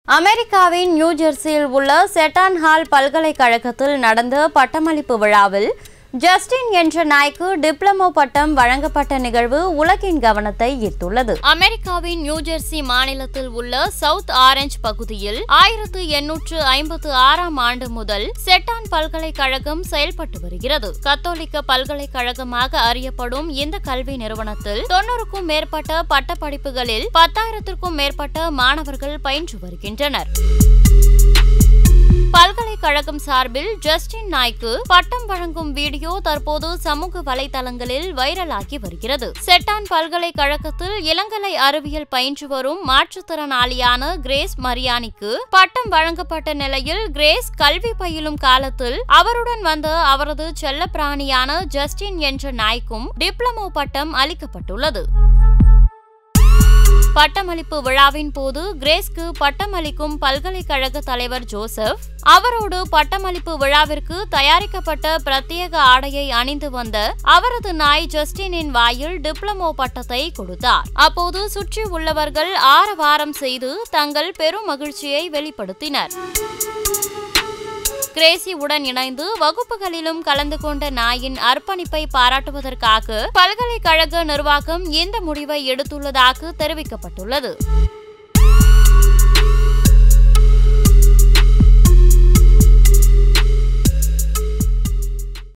அமெரிக்காவின் நியூ ஜெர்சியில் உள்ள செட்டான் ஹால் பல்கலைக்கழகத்தில் நடந்த பட்டமளிப்பு விழாவில் ஜஸ்டின் என்ற நாய்க்கு டிப்ளமோ பட்டம் வழங்கப்பட்ட நிகழ்வு உலகின் கவனத்தை ஈர்த்துள்ளது அமெரிக்காவின் நியூ ஜெர்சி மாநிலத்தில் உள்ள சவுத் ஆரஞ்ச் பகுதியில் ஆயிரத்து எண்ணூற்று ஐம்பத்து ஆறாம் ஆண்டு முதல் செட்டான் பல்கலைக்கழகம் செயல்பட்டு வருகிறது கத்தோலிக்க பல்கலைக்கழகமாக அறியப்படும் இந்த கல்வி நிறுவனத்தில் தொன்னூறுக்கும் மேற்பட்ட பட்டப்படிப்புகளில் பத்தாயிரத்திற்கும் மேற்பட்ட மாணவர்கள் பயின்று வருகின்றனர் பல்கலைக்கழகம் சார்பில் ஜஸ்டின் நாய்க்கு பட்டம் வழங்கும் வீடியோ தற்போது சமூக வலைதளங்களில் வைரலாகி வருகிறது செட்டான் பல்கலைக்கழகத்தில் இளங்கலை அறிவியல் பயின்று வரும் மாற்றுத்திறனாளியான கிரேஸ் மரியானிக்கு பட்டம் வழங்கப்பட்ட நிலையில் கிரேஸ் கல்வி பயிலும் காலத்தில் அவருடன் வந்த அவரது செல்லப்பிராணியான ஜஸ்டின் என்ற நாய்க்கும் டிப்ளமோ பட்டம் அளிக்கப்பட்டுள்ளது பட்டமளிப்பு விழாவின் போது கிரேஸ்க்கு பட்டமளிக்கும் பல்கலைக்கழக தலைவர் ஜோசப் அவரோடு பட்டமளிப்பு விழாவிற்கு தயாரிக்கப்பட்ட பிரத்யேக ஆடையை அணிந்து வந்த அவரது நாய் ஜஸ்டினின் வாயில் டிப்ளமோ பட்டத்தை கொடுத்தார் அப்போது சுற்றி உள்ளவர்கள் ஆரவாரம் செய்து தங்கள் பெரும் மகிழ்ச்சியை வெளிப்படுத்தினர் கிரேசி உடன் இணைந்து வகுப்புகளிலும் கலந்து கொண்ட நாயின் அர்ப்பணிப்பை பாராட்டுவதற்காக பல்கலைக்கழக நிர்வாகம் இந்த முடிவை எடுத்துள்ளதாக தெரிவிக்கப்பட்டுள்ளது